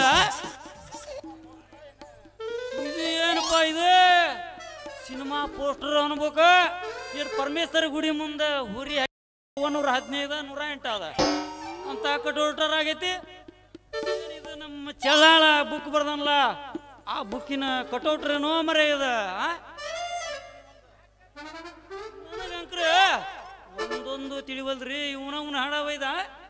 ಇದು ಏನಪ್ಪ ಇದು ಸಿನಿಮಾ ಪೋಸ್ಟರ್ ಅನ್ಬೇಕು ಇದು ಪರಮೇಶ್ವರ ಗುಡಿ ಮುಂದೆ ಹುರಿ ನೂರ ಹದಿನೈದು ನೂರ ಎಂಟು ಅದ ಅಂತ ಕಟೋಟರ್ ಆಗೈತಿ ಇದು ನಮ್ಮ ಚಳ್ಳಾಳ ಬುಕ್ ಬರ್ದನಲ್ಲ ಆ ಬುಕ್ಕಿನ ಕಟೌಟ್ರೇನೋ ಮರೆ ಇದ ನನಗಂಕ್ರ ಒಂದೊಂದು ತಿಳಿವಲ್ರಿ ಇವನ ಅವನ ಹಾಡ ಒಯ್ದ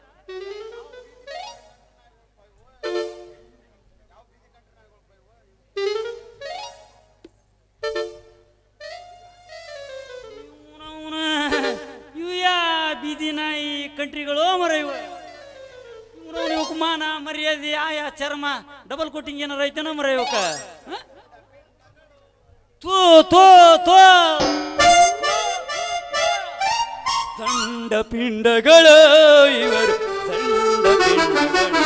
ಇವ್ನವ್ನ ಇವು ಯಾ ಬೀದಿ ನಾಯಿ ಕಂಟ್ರಿಗಳು ಮರ ಇವ ಇವ್ನವ್ನ ಇವಕ್ ಮಾನ ಮರ್ಯಾದೆ ಆಯಾ ಚರ್ಮ ಡಬಲ್ ಕೋಟಿಂಗ್ ಏನಾರ ಐತೆನೋ ಮರ ಇವಕ್ಕ ಹ? ಥೂ ಥೂ ಥೂ ದಂಡ ಪಿಂಡಗಳು ಇವರು ದಂಡ ಪಿಂಡಗಳು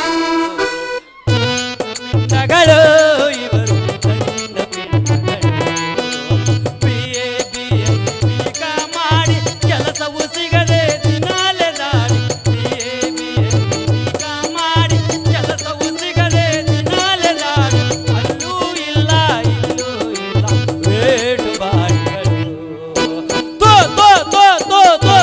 ಪಿಂಡಗಳು ಇವರು ದಂಡ ಪಿಂಡಗಳು ಬಿಎ ಬಿಎ ಬೀಗ ಮಾಡಿ ಕೆಲಸವು ಸಿಗದೆ ದಿನಾಲೆ ದಾರಿ ಬಿಎ ಬಿಎ ಬೀಗ ಮಾಡಿ ಕೆಲಸವು ಸಿಗದೆ ದಿನಾಲೆ ದಾರಿ ಅಲ್ಲೂ ಇಲ್ಲ ಇಲ್ಲೂ ಇಲ್ಲ ವೇಟು ಬಾಡಿಗಳು ತೋ ತೋ ತೋ ತೋ ತೋ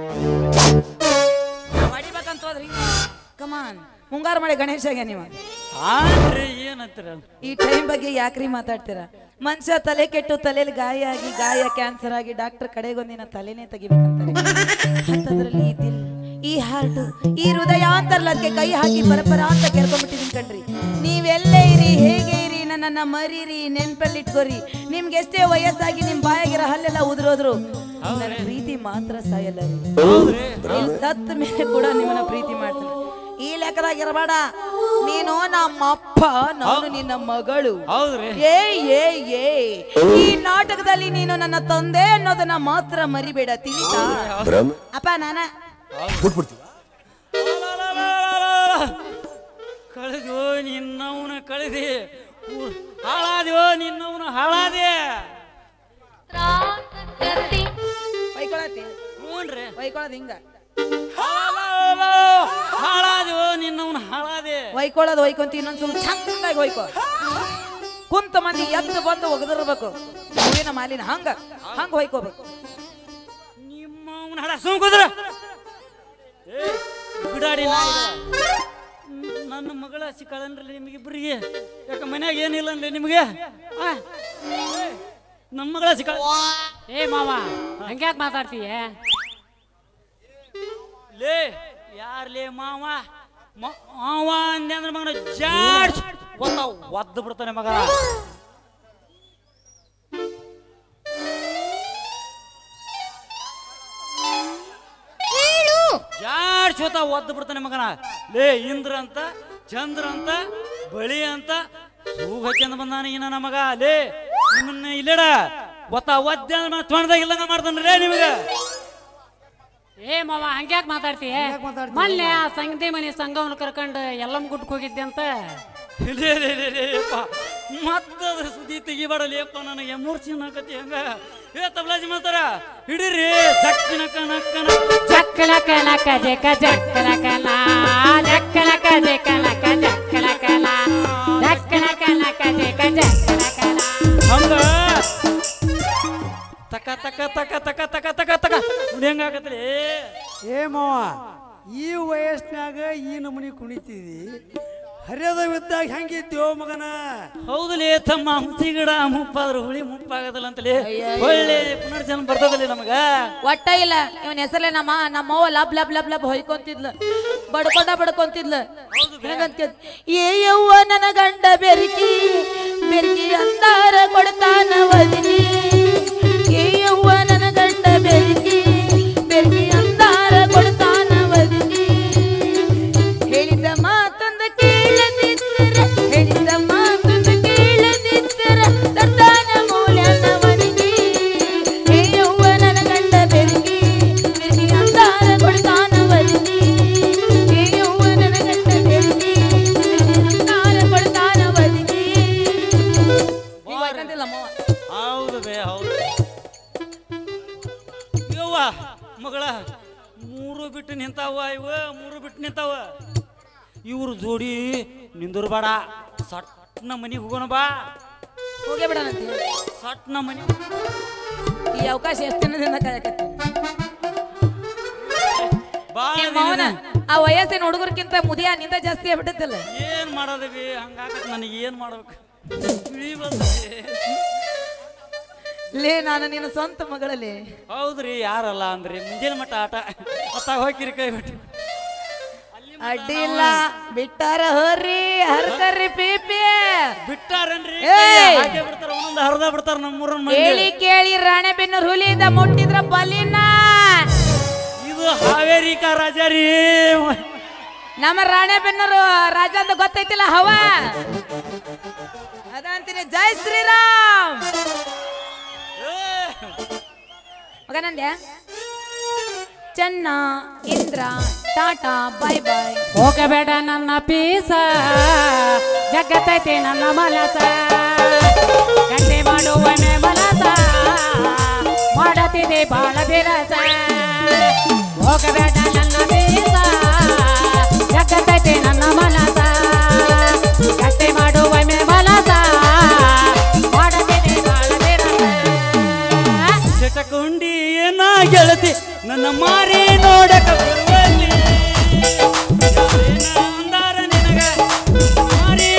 ಹೊಡಿಬೇಕಂತ ಹೋದ್ರಿ ಕಮಾನ್ ಮುಂಗಾರು ಮಾಡಿ ಗಣೇಶಗೆ ನೀವು ಹಾನ್ರಿ ಏನಂತೀರ ಈ ಟೈಮ್ ಬಗ್ಗೆ ಯಾಕ್ರಿ ಮಾತಾಡ್ತೀರಾ ಮನುಷ್ಯ ತಲೆ ಕೆಟ್ಟು ತಲೆಯಲ್ಲಿ ಗಾಯ ಆಗಿ ಗಾಯ ಕ್ಯಾನ್ಸರ್ ಆಗಿ ಡಾಕ್ಟರ್ ಕಡೆಗೊಂದಿನ ತಲೆನೇ ತೆಗಿಬೇಕಂತಾರೆ ಅಂಥದ್ರಲ್ಲಿ ಈ ದಿಲ್ ಈ ಹಾರ್ಟ್ ಈ ಹೃದಯ ಅಂತರಲ್ಲ ಅದಕ್ಕೆ ಕೈ ಹಾಕಿ ಪರಪರ ಅಂತ ಕೆರ್ಕೊಂಡ್ಬಿಟ್ಟಿದೀನಿ ಕಣ್ರಿ ನೀವೆಲ್ಲೇ ಇರಿ ಹೇಗೆ ಇರಿ ನನ್ನನ್ನ ಮರೀರಿ ನೆನ್ಪಲ್ಲಿ ಇಟ್ಕೋರಿ ನಿಮ್ಗೆ ಎಷ್ಟೇ ವಯಸ್ಸಾಗಿ ನಿಮ್ ಬಾಯಾಗಿರೋ ಹಲ್ಲೆಲ್ಲ ಉದುರೋದ್ರು ನನ್ನ ಪ್ರೀತಿ ಮಾತ್ರ ಸಾಯಲ್ಲ ರೀ. ಇಲ್ಲಿ ಸತ್ತ ಮೇಲೆ ಕೂಡ ನಿಮ್ಮನ್ನ ಪ್ರೀತಿ ಮಾಡ್ತೀನಿ ಈ ಲೆಕ್ಕದಾಗಿರಬೇಡ ನೀನು ನಮ್ಮ ಅಪ್ಪ ನಾನು ನಿನ್ನ ಮಗಳು ಹೌದ್ರಿ ಏ ಏ ಏ ಈ ನಾಟಕದಲ್ಲಿ ನೀನು ನನ್ನ ತಂದೆ ಅನ್ನೋದನ್ನ ಮಾತ್ರ ಮರಿಬೇಡ ತಿಳಿತಾ ಅಪ್ಪ ನಾನ ಕಳೆದು ನಿನ್ನವನ ಕಳೆದಿ ಹಾಳಾದ್ಯೋ ನಿನ್ನವನ ಹಾಳಾದೆ ಬೈಕೊಳತಿ ಹ್ಞೂನ್ರಿ ಬೈಕೊಳದ್ ಹಿಂಗ ಹಾಳಾದ್ಯೋ ನಿನ್ನವನ ಹಾಳಾದೆ ಒಯ್ಕೊಳ್ಳೋದು ಒಯ್ಕೊಂತ ಇನ್ನೊಂದ್ಸಲ ಚಂದಾಗಿ ಒಯ್ಕೊ ಕುಂತ ಮಂದಿ ಎದ್ದು ಬಂದು ಒಗದಿರ್ಬೇಕು ಹೂವಿನ ಮಾಲಿನ ಹಂಗ ಹಂಗ ಹೊಯ್ಕೋಬೇಕು ನಿಮ್ಮವನ ಹಡ ಸುಮ್ಕುದ್ರ ಏ ಬಿಡಾಡಿ ನಾಯಿಗಳ. ನ್- ನನ್ನ ಮಗಳ ಸಿಕ್ಕಳನ್ರಿ ನಿಮಗಿಬ್ಬರಿಗೆ ಯಾಕ ಮನ್ಯಾಗ ಏನಿಲ್ಲ ಅನ್ರಿ ನಿಮಗೆ ಆ? ಏ, ನನ್ನ ಮಗಳ ಸಿಕ್ಕ ಏ ಮಾವ ಹಂಗ್ಯಾಕ್ ಮಾತಾಡ್ತೀಯ ಲೇ ಯಾರ್ಲೇ ಮಾವ ಮ- ಮಾವ ಅಂದೆ ಅಂದ್ರೆ ಮಗನ ಜಾಡ್ಸ್ ಒತ್ತ ಒದ್ದು ಬಿಡ್ತಾನೆ ಮಗ ಜಾಡ್ಸ್ ಒತ್ತ ಒದ್ದು ಬಿಡ್ತಾನೆ ಮಗನ ಲೇ ಇಂದ್ರ ಅಂತ ಚಂದ್ರ ಅಂತ ಬಳಿ ಅಂತ ಸೂಗ್ ಹಾಕ್ಯಂದ ಬಂದಾನ ಈ ನನ್ನ ಮಗ ಲೇ ನಿಮ್ಮನ್ನ ಇಲ್ಲಡ ಒತ್ತ ಒದ್ದೆ ಅಂದ್ರೆ ತೊಣದಾಗ ಇಲ್ಲಂಗ ಮಾಡ್ತಾನೆ ಲೇ ನಿಮಗೆ ಏ ಮಾವ ಹಂಗ್ಯಾಕ್ ಮಾತಾಡ್ತೀಯ ಮೊನ್ನೆ ಆ ಸಂಗತಿ ಮನೆ ಸಂಘವನ್ನು ಕರ್ಕೊಂಡು ಎಲ್ಲಮ್ಮ ಗುಡ್ಕ್ ಹೋಗಿದ್ದೆ ಅಂತ ಲೇ, ಲೇ, ಲೇ, ಲೇ, ಯಪ್ಪ. ಮತ್ತದ್ರ ಸುದ್ದಿ ತೆಗಿಬೇಡಲೇಪ್ಪ ನನಗೆ ಮೂರ್ಛಿನ ಕತಿ ಹಂಗ ಏ ತಬ್ಲಾಜಿ ಮಾತಾರ ಹಿಡೀರಿ ಜಕ್ಕಿನ ಕನಕ್ಕನ ಜಕ್ಕಲ ಕಲಕ ಜಕ ಜಕ್ಕಲ ಕಲ ಜಕ್ಕಲ ಕ ಜಕಲ ಕ ಜಕ್ಕಲ ಕಲ ಜಕ್ಕಲ ಕಲಕ ಜಕ ಜಕ್ಕಲ ಕಲ ಹಂಗ ತಕ ತಕ ತಕ ತಕ ತಕ ತಕ ತಕ ನೋಡಿ ಹೆಂಗಾಗತ್ರಿ ಏ ಮಾವ ಈ ವಯಸ್ಸಿನಾಗ ಈ ನಮೂನಿ ಕುಣಿತಿದಿ ಹರಿಯದ ವಿದ್ದಾಗ ಹೆಂಗಿದ್ಯೋ ಮಗನ ಹೌದಲೇ ತಮ್ಮ ಹುಸಿ ಗಿಡ ಮುಪ್ಪಾದ್ರ ಹುಳಿ ಮುಪ್ಪಾಗದಲ್ಲ ಅಂತಲೇ ಒಳ್ಳೆ ಪುನರ್ಜನ್ಮ ಬರ್ತದಲೇ ನಮಗ ಒಟ್ಟ ಇಲ್ಲ ಇವನ್ ಹೆಸರೇ ನಮ್ಮ ನಮ್ಮವ್ವ ಲಬ್ ಲಬ್ ಲಬ್ ಲಬ್ ಹೊಯ್ಕೊಂತಿದ್ಲು ಬಡ್ಕೊಂಡ ಬಡ್ಕೊಂತಿದ್ಲು ಹೆಂಗಂತ ಕೇಳ್- ಏ ಯವ್ವ ನನ್ನ ಗಂಡ ಬೆರಕಿ ಬೆರಕಿ ಅಂದಾರ ಕೊಡ್ತಾನ ವದಿನಿ ಏ ಯವ್ವ ನನ್ನ ಗಂಡ ಬೆರಕಿ ಬೆರಕಿ ಅಂದಾರ ಕೊಡ್ತಾನ ವದಿನಿ ಹೇಳಿದ ಮಾತೊಂದು ಕೇಳದಿದ್ದರ ಹೇಳಿದ ಮಾತೊಂದು ಕೇಳದಿದ್ದರ ತರ್ತಾನ ಮೂಲ್ಯನ ವದಿನಿ ಏ ಯವ್ವ ನನ್ನ ಗಂಡ ಬೆರಕಿ ಬೆರಕಿ ಅಂದಾರ ಕೊಡ್ತಾನ ವದಿನಿ ಏ ಯವ್ವ ನನ್ನ ಗಂಡ ಬೆರಕಿ ಬೆರಕಿ ಅಂದಾರ ಕೊಡ್ತಾನ ವದಿನಿ ಈಗ ಹೋಯ್ತಂತಿಲ್ಲ ಅಮ್ಮವ್ವ. ಹೌದು ಬೇ ಹೌದು ಯವ್ವ ಮಗಳ ಮೂರು ಬಿಟ್ಟು ನಿಂತಾವ ಇವ ಮೂರು ಬಿಟ್ಟು ನಿಂತಾವ ಇವ್ರ ಜೋಡಿ ನಿಂದಿರ್ಬೇಡ ಸಟ್ನ ಮನಿಗೆ ಹೋಗೋಣ ಬಾ ಹೋಗೇ ಬಿಡೋಣಂತೆ ಸಟ್ನ ಮನಿ ಈ ಅವಕಾಶ ಎಷ್ಟು ದಿನದಿಂದ ಕಾಯಕತ್ತೀನಿ ಬಾ ನಿಮ್ಮ ಮೌನ ಆ ವಯಸ್ಸಿನ ಹುಡುಗರ್ಕಿಂತ ಮುದಿಯ ನಿಂದ ಜಾಸ್ತಿ ಆಗ್ಬಿಟ್ಟೈತಲ್ಲ ಏನ್ ಮಾಡೋದವಿ ಹಂಗಾಕತ್ ನನಗೆ ಏನ್ ಮಾಡ್ಬೇಕು ತಿಳಿ ಬಂದ್ರಿ. ಲೇ ನಾನು ನಿನ್ನ ಸ್ವಂತ ಮಗಳಲ್ಲಿ ಹೌದ್ರಿ ಯಾರಲ್ಲ ಅಂದ್ರಿ ಮುಂಜಾನೆ ಮಟ್ಟ ಆಟ ಅತ್ತಾಗ ಹೋಗಿರಿ ಕೈ ಬಿಟ್ಟು ಅಡ್ಡಿ ಇಲ್ಲ ಬಿಟ್ಟಾರ ಹೋರ್ರಿ ಹರ್ಕರ್ರಿ ಪೀಪಿ ಬಿಟ್ಟಾರನ್ರಿ ಏಯ್! ಹಾಕೇ ಬಿಡ್ತಾರ ಒಂದೊಂದು ಹರಿದ ಬಿಡ್ತಾರ ನಮ್ಮೂರನ್ನ ಕೇಳಿ ಮಂದಿ ಕೇಳಿ ರಾಣೆಬೆನ್ನೂರು ಹುಲಿಯಿಂದ ಮುಟ್ಟಿದ್ರ ಬಲಿನ ಇದು ಹಾವೇರಿ ಕಾ ರಾಜ ರೀ ನಮ್ಮ ರಾಣೆಬೆನ್ನೂರು ರಾಜ ಅಂತ ಗೊತ್ತೈತಿಲ್ಲ ಹವ ಅದಂತೀನಿ ಜೈ ಶ್ರೀರಾಮ್ ಮಗನಂದ್ಯಾ ಚೆನ್ನ ಇಂದ್ರ ಟಾಟಾ ಬಾಯ್ ಬಾಯ್ ಹೋಗಬೇಡ ನನ್ನ ಪೀಸ ಜಗತ್ತೈತಿ ನನ್ನ ಮನಸ ಗಂಟೆ ಮಾಡುವನೆ ಮನಸ ಮಾಡತಿದೆ ಬಾಳ ಬಿರಸ ಹೋಗಬೇಡ ನನ್ನ ಪೀಸ ಜಗತ್ತೈತಿ ನನ್ನ ಮನಸ ಗಂಟೆ ಮಾಡುವನೆ ಮನಸ ಮಾಡತಿದೆ ಬಾಳ ಬಿರಸ ಚಟಕೊಂಡಿ ಏನ ಗೆಳತಿ ನನ್ನ ಮಾರಿ ನೋಡಕ ಬರುವಲ್ಲಿ ಯಾರೇನ ಅಂದಾರ ನಿನಗ ಮಾರಿ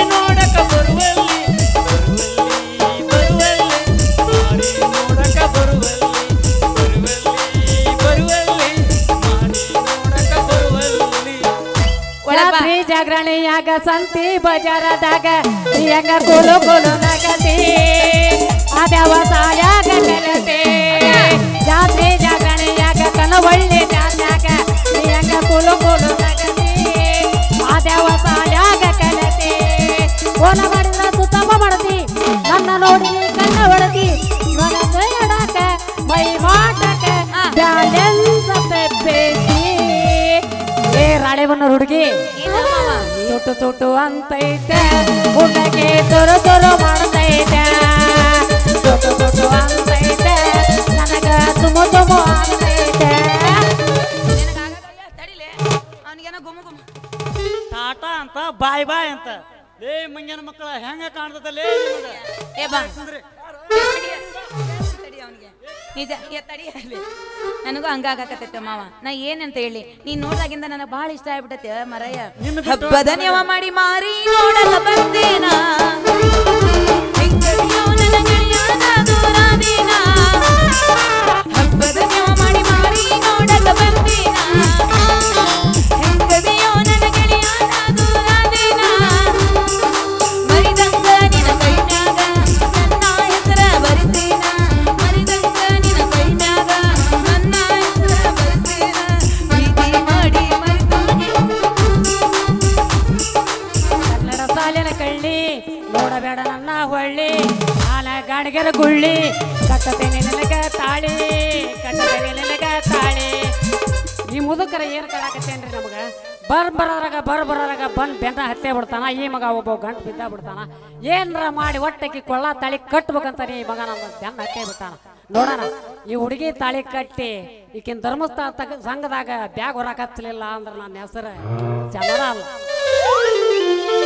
ಜಾತ್ರಿ ಜಾಗರಣೆಯಾಗ ಸಂತಿ ಬಜಾರದಾಗ ನೀ ಹಂಗ ಕೋಲು ಕೋಲು ನಗತಿ ಅದ್ಯಾವ ಸಾಯಾಗ ಕಲತೆ ಜಾತ್ರೆ ಜಾಗರಣೆಯಾಗ ಕನವಳ್ಳಿ ಜಾತ್ಯಾಗ ನೀ ಹಂಗ ಕೋಲು ಕೋಲು ನಗತಿ ಅದ್ಯಾವ ಸಾಯಾಗ ಕಲತೆ ಕೋಲ ಮಾಡಿದ್ರ ಸುತ್ತಮ ಮಾಡತಿ ನನ್ನ ನೋಡಿ ಕಣ್ಣ ಹೊಡತಿ ನನಗ ಎಡಕ ಮೈ ಮಾಟಕ ಬ್ಯಾಲೆನ್ಸ್ ಬೆಪ್ಪೇತಿ ಏ ರಾಳೆವನ್ನ ಹುಡುಗಿ ಏನೋ ಮಾವ ಚುಟ್ಟು ಚುಟ್ಟು ಅಂತೈತೆ ಊಟಕ್ಕೆ ತೊರು ತೊರು ಮಾಡ್ತೈತೆ ಚುಟ್ಟು ಚುಟ್ಟು ಅಂತೈತೆ ನನಗ ತುಮು ತುಮು ಆಗ್ತೈತೆ ನಿನಗಾಗಲ್ಲ ತಡಿಲೆ ಅವನಿಗೇನೋ ಗುಮು ಗುಮು ಟಾಟಾ ಅಂತ ಬಾಯ್ ಬಾಯ್ ಅಂತ ಲೇ ಮಂಗ್ಯನ ಮಕ್ಕಳ ಹೆಂಗ ಕಾಣ್ತದಲ್ಲೇ ಏ ಬಾ ತಡಿ ಅವನಿಗೆ ನಿಜ ಏ ತಡಿ ಅಲ್ಲಿ ನನಗೂ ಹಂಗಾಗಕತ್ತೈತೆ ಮಾವ ನಾ ಏನಂತ ಹೇಳಿ ನೀನ್ ನೋಡ್ದಾಗಿಂದ ನನಗೆ ಬಹಳ ಇಷ್ಟ ಆಗ್ಬಿಟ್ಟೈತೆ ಮರಯ್ಯ ಹಬ್ಬದ ನೆವ ಮಾಡಿ ಮಾರಿ ನೋಡಲ್ಲ ಬಂದೇನ ಹೆಂಗಡಿಯೋ ನನ್ನ ಗೆಳೆಯನ ದೂರಾದೇನ. ಹಬ್ಬದ ನೆವ ಮಾಡಿ ಮಾರಿ ನೋಡಲ್ಲ ಬಂದೇನ ಹೆಂಗಡಿಯೋ ನನ್ನ ಗೆಳೆಯನ ದೂರಾದೇನ. ಮರಿದಂಗ ನಿನ ಕೈಮ್ಯಾಗ ನನ್ನ ಹೆಸರ ಬರಿತೇನ ಮರಿದಂಗ ನಿನ ಕೈಮ್ಯಾಗ ನನ್ನ ಹೆಸರ ಬರಿತೇನ ಪ್ರೀತಿ ಮಾಡಿ ಮರಿದೋಗಿ ಕನ್ನಡ ಸಾಲಿನ ಕಳ್ಳಿ ನೋಡಬೇಡ ನನ್ನ ಹೊಳ್ಳಿ ನಾನ ಗಾಣಿಗೆರ ಗುಳ್ಳಿ ಕಟ್ಟತೇನೆ ನಿನಗ ತಾಳಿ ಕಟ್ಟತೇನೆ ನಿನಗ ತಾಳಿ ಈ ಮುದುಕರ ಏನು ಕಾಡಕತ್ತೇನ್ರಿ ನಮಗ ಬರ್ ಬರೋದ್ರಾಗ ಬರ್ ಬರೋದ್ರಾಗ ಬಂದ್ ಬೆನ್ನ ಹತ್ತೇ ಬಿಡ್ತಾನ ಈ ಮಗ ಒಬ್ಬ ಗಂಟು ಬಿದ್ದ ಬಿಡ್ತಾನ ಏನ್ರ ಮಾಡಿ ಒಟ್ಟಕ್ಕೆ ಕೊಳ್ಳ ತಾಳಿ ಕಟ್ಬೇಕಂತ ಈ ಮಗ ನಮ್ಮ ಬೆನ್ನ ಹತ್ತೇ ಬಿಟ್ಟಾನ ನೋಡೋಣ ಈ ಹುಡುಗಿ ತಾಳಿ ಕಟ್ಟಿ ಈಕಿನ ಧರ್ಮಸ್ಥಳ ತಗ ಸಂಘದಾಗ ಬ್ಯಾಗ್ ಹೊರಕ್ ಹಚ್ಚಲಿಲ್ಲ ಅಂದ್ರೆ ನನ್ನ ಹೆಸರು ಚಂದ್ರ ಅಲ್ಲ